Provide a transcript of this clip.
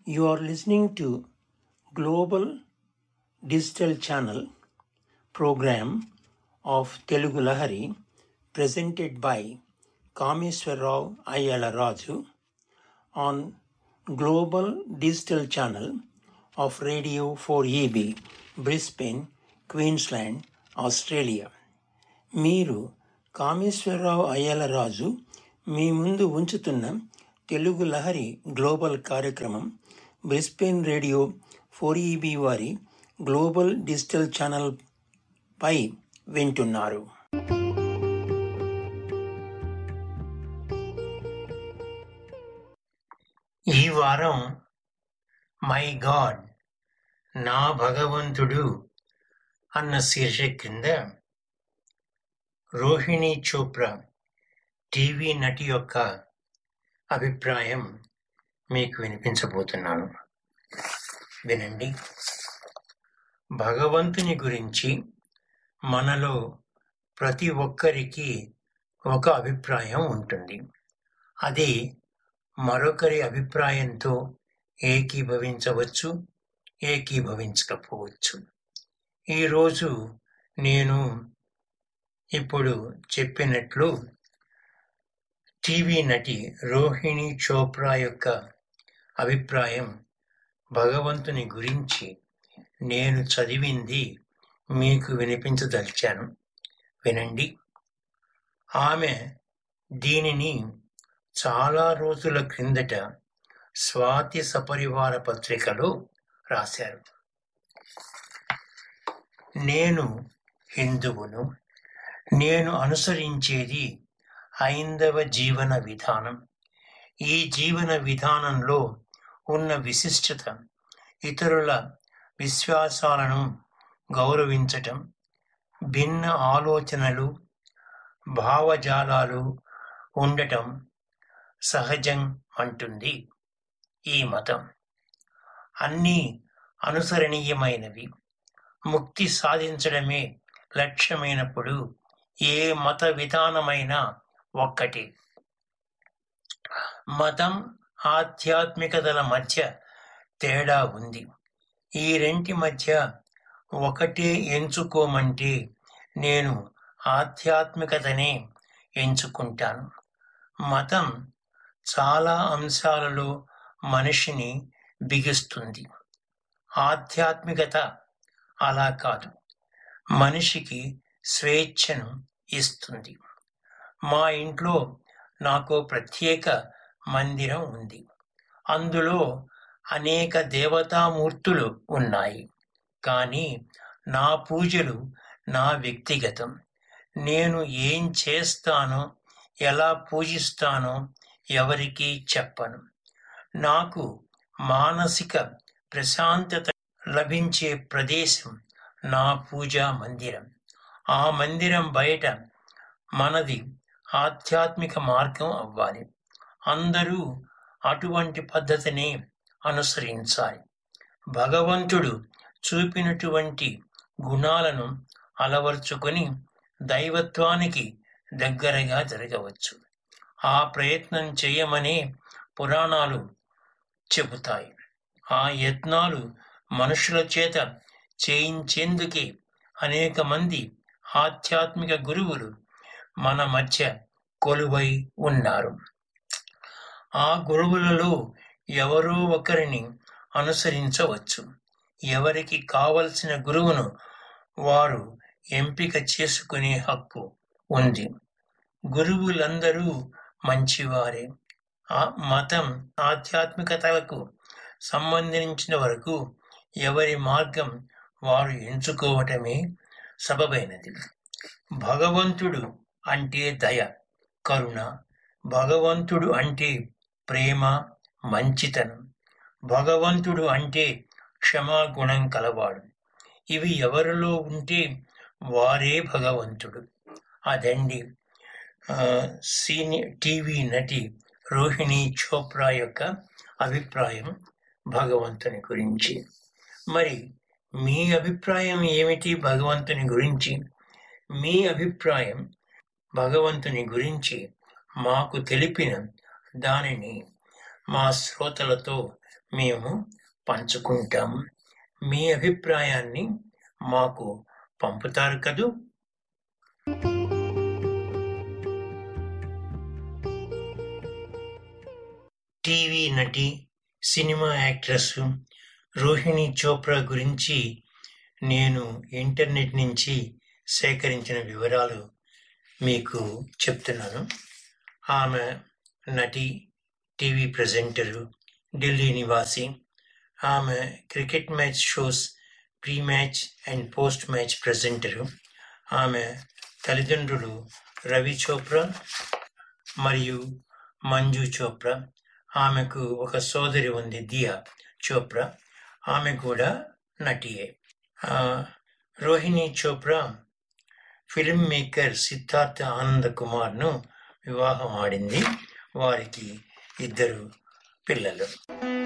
You are listening to Global Digital Channel program of Telugu Lahari presented by Kameswarrao Ayala Raju on Global Digital Channel of Radio 4EB, Brisbane, Queensland, Australia. మీరు కామేశ్వరరావు అయ్యలరాజు మీ ముందు ఉంచుతున్న Telugu Lahari global కార్యక్రమం Brisbane radio four EB వారి global digital channel పై వింటున్నారు ఈ వారం మై గాడ్ నా భగవంతుడు అన్న శీర్షిక కింద రోహిణి చోప్రా టీవీ నటి యొక్క అభిప్రాయం మీకు వినిపించబోతున్నాను వినండి భగవంతుని గురించి మనలో ప్రతి ఒక్కరికి ఒక అభిప్రాయం ఉంటుంది అది మరొకరి అభిప్రాయంతో ఏకీభవించవచ్చు ఏకీభవించకపోవచ్చు ఈరోజు నేను ఇప్పుడు చెప్పినట్లు టీవీ నటి రోహిణి చోప్రా యొక్క అభిప్రాయం భగవంతుని గురించి నేను చదివింది మీకు వినిపించదలిచాను వినండి ఆమె దీనిని చాలా రోజుల క్రిందట స్వాతి సపరివార పత్రికలో రాశారు నేను హిందువును నేను అనుసరించేది హైందవ జీవన విధానం ఈ జీవన విధానంలో ఉన్న విశిష్టత ఇతరుల విశ్వాసాలను గౌరవించటం భిన్న ఆలోచనలు భావజాలాలు ఉండటం సహజం అంటుంది ఈ మతం అన్నీ అనుసరణీయమైనవి ముక్తి సాధించడమే లక్ష్యమైనప్పుడు ఏ మత విధానమైనా ఒక్కటి మతం ఆధ్యాత్మికతల మధ్య తేడా ఉంది ఈ రెంటి మధ్య ఒకటే ఎంచుకోమంటే నేను ఆధ్యాత్మికతనే ఎంచుకుంటాను మతం చాలా అంశాలలో మనిషిని బిగిస్తుంది ఆధ్యాత్మికత అలా కాదు మనిషికి స్వేచ్ఛను ఇస్తుంది మా ఇంట్లో నాకు ప్రత్యేక మందిరం ఉంది అందులో అనేక దేవతామూర్తులు ఉన్నాయి కానీ నా పూజలు నా వ్యక్తిగతం నేను ఏం చేస్తానో ఎలా పూజిస్తానో ఎవరికీ చెప్పను నాకు మానసిక ప్రశాంతత లభించే ప్రదేశం నా పూజా మందిరం ఆ మందిరం బయట మనది ఆధ్యాత్మిక మార్గం అవ్వాలి అందరూ అటువంటి పద్ధతిని అనుసరించాలి భగవంతుడు చూపినటువంటి గుణాలను అలవర్చుకొని దైవత్వానికి దగ్గరగా జరగవచ్చు ఆ ప్రయత్నం చేయమనే పురాణాలు చెబుతాయి ఆ యత్నాలు మనుషుల చేత చేయించేందుకే అనేక మంది ఆధ్యాత్మిక గురువులు మన మధ్య కొలువై ఉన్నారు ఆ గురువులలో ఎవరో ఒకరిని అనుసరించవచ్చు ఎవరికి కావలసిన గురువును వారు ఎంపిక చేసుకునే హక్కు ఉంది గురువులందరూ మంచివారే ఆ మతం ఆధ్యాత్మికతలకు సంబంధించిన వరకు ఎవరి మార్గం వారు ఎంచుకోవటమే సబబైనది భగవంతుడు అంటే దయ కరుణ భగవంతుడు అంటే ప్రేమ మంచితనం భగవంతుడు అంటే క్షమాగుణం కలవాడు ఇవి ఎవరిలో ఉంటే వారే భగవంతుడు అదండి సీనియర్ టీవీ నటి రోహిణి చోప్రా యొక్క అభిప్రాయం భగవంతుని గురించి మరి మీ అభిప్రాయం ఏమిటి భగవంతుని గురించి మీ అభిప్రాయం భగవంతుని గురించి మాకు తెలిపిన దానిని మా శ్రోతలతో మేము పంచుకుంటాం మీ అభిప్రాయాన్ని మాకు పంపుతారు కదూ టీవీ నటి సినిమా యాక్ట్రెస్ రోహిణి చోప్రా గురించి నేను ఇంటర్నెట్ నుంచి సేకరించిన వివరాలు మీకు చెప్తున్నాను ఆమె నటి టీవీ ప్రజెంటరు ఢిల్లీ నివాసి ఆమె cricket match shows pre match and post match presenter ఆమె తల్లిదండ్రులు రవి చోప్రా మరియు మంజు చోప్రా ఆమెకు ఒక సోదరి ఉంది దియా చోప్రా ఆమె కూడా నటియే ఆ, రోహిణి చోప్రా ఫిల్మ్ మేకర్ సిద్ధార్థ ఆనంద్ కుమార్ను వివాహం ఆడింది వారికి ఇద్దరు పిల్లలు